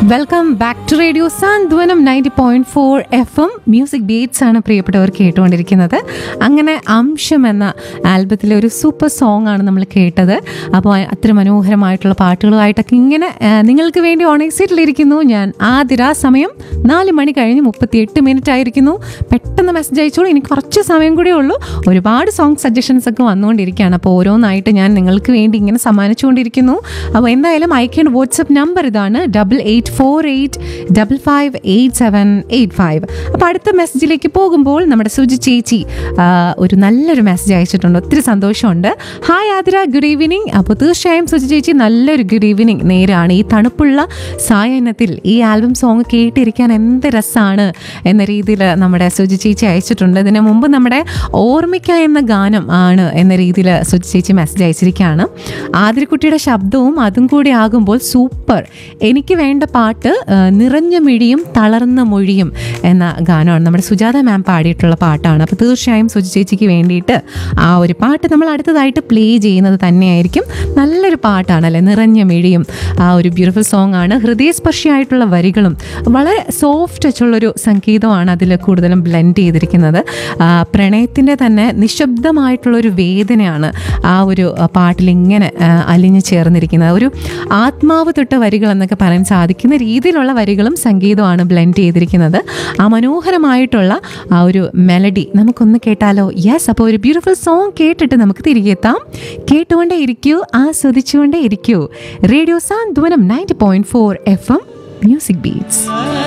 welcome back to radio Santhwanam ninety point four F M music beats ആണ് പ്രിയപ്പെട്ടവർ കേട്ടുകൊണ്ടിരിക്കുന്നത് അങ്ങനെ അംശം എന്ന ആൽബത്തിലെ ഒരു സൂപ്പർ സോങ് ആണ് നമ്മൾ കേട്ടത് അപ്പോൾ അത്ര മനോഹരമായിട്ടുള്ള പാട്ടുകളുമായിട്ടൊക്കെ ഇങ്ങനെ ആ, നിങ്ങൾക്ക് വേണ്ടി ഓണേക്സിറ്റിലിരിക്കുന്നു ഞാൻ ആതിര സമയം നാല് മണി കഴിഞ്ഞ് മുപ്പത്തിയെട്ട് മിനിറ്റ് ആയിരിക്കുന്നു പെട്ടെന്ന് മെസ്സേജ് അയച്ചോളൂ എനിക്ക് കുറച്ച് സമയം കൂടെ ഉള്ളൂ ഒരുപാട് സോങ് സജഷൻസ് ഒക്കെ വന്നുകൊണ്ടിരിക്കുകയാണ് അപ്പോൾ ഓരോന്നായിട്ട് ഞാൻ നിങ്ങൾക്ക് വേണ്ടി ഇങ്ങനെ സമ്മാനിച്ചുകൊണ്ടിരിക്കുന്നു അപ്പോൾ എന്തായാലും അയക്കേണ്ട വാട്സപ്പ് നമ്പർ ഇതാണ് double eight four eight double five eight seven eight five അപ്പോൾ അടുത്ത മെസ്സേജിലേക്ക് പോകുമ്പോൾ നമ്മുടെ സുജി ചേച്ചി ആ, ഒരു നല്ലൊരു മെസ്സേജ് അയച്ചിട്ടുണ്ട് ഒത്തിരി സന്തോഷമുണ്ട് ഹായ് ആതിര ഗുഡ് ഈവനിങ് അപ്പോൾ തീർച്ചയായും സുജി ചേച്ചി നല്ലൊരു ഗുഡ് ഈവനിങ് നേരാണ് ഈ തണുപ്പുള്ള സായനത്തിൽ ഈ ആൽബം സോങ് കേട്ടിരിക്കാൻ എന്ത് രസമാണ് എന്ന രീതിയിൽ നമ്മുടെ സുജി ചേച്ചി അയച്ചിട്ടുണ്ട് ഇതിന് മുമ്പ് നമ്മുടെ ഓർമ്മിക്ക എന്ന ഗാനം ആണ് എന്ന രീതിയിൽ സുജി ചേച്ചി മെസ്സേജ് അയച്ചിരിക്കുകയാണ് ആതിരക്കുട്ടിയുടെ ശബ്ദവും അതും കൂടി ആകുമ്പോൾ സൂപ്പർ എനിക്ക് വേണ്ട പാട്ട് ആ, നിറഞ്ഞ മിഴിയും തളർന്ന മൊഴിയും എന്ന ഗാനമാണ് നമ്മുടെ സുജാത മാം പാടിയിട്ടുള്ള പാട്ടാണ് അപ്പോൾ തീർച്ചയായും സുജി ചേച്ചിക്ക് വേണ്ടിയിട്ട് ആ ഒരു പാട്ട് നമ്മൾ അടുത്തതായിട്ട് പ്ലേ ചെയ്യുന്നത് തന്നെയായിരിക്കും നല്ലൊരു പാട്ടാണല്ലേ നിറഞ്ഞ മിഴിയും ആ ഒരു ബ്യൂട്ടിഫുൾ സോങ് ആണ് ഹൃദയസ്പർശിയായിട്ടുള്ള വരികളും വളരെ സോഫ്റ്റ് ടച്ചുള്ളൊരു സംഗീതമാണ് അതിൽ കൂടുതലും ബ്ലെൻഡ് ചെയ്തിരിക്കുന്നത് ആ, പ്രണയത്തിൻ്റെ തന്നെ നിശബ്ദമായിട്ടുള്ളൊരു വേദനയാണ് ആ ഒരു ആ, പാട്ടിൽ ഇങ്ങനെ ആ, അലിഞ്ഞു ചേർന്നിരിക്കുന്നത് ഒരു ആത്മാവ് തൊട്ട വരികൾ എന്നൊക്കെ പറയാൻ സാധിക്കുന്ന രീതിയിലുള്ള വരികളും സംഗീതമാണ് ബ്ലെൻഡ് ചെയ്തിരിക്കുന്നത് ആ മനോഹരമായിട്ടുള്ള ആ ഒരു മെലഡി നമുക്കൊന്ന് കേട്ടാലോ യെസ് അപ്പോൾ ഒരു ബ്യൂട്ടിഫുൾ സോങ് കേട്ടിട്ട് നമുക്ക് തിരികെ എത്താം കേട്ടുകൊണ്ടേ ഇരിക്കൂ ആസ്വദിച്ചുകൊണ്ടേ ഇരിക്കൂ radio Santhwanam ninety point four F M music beats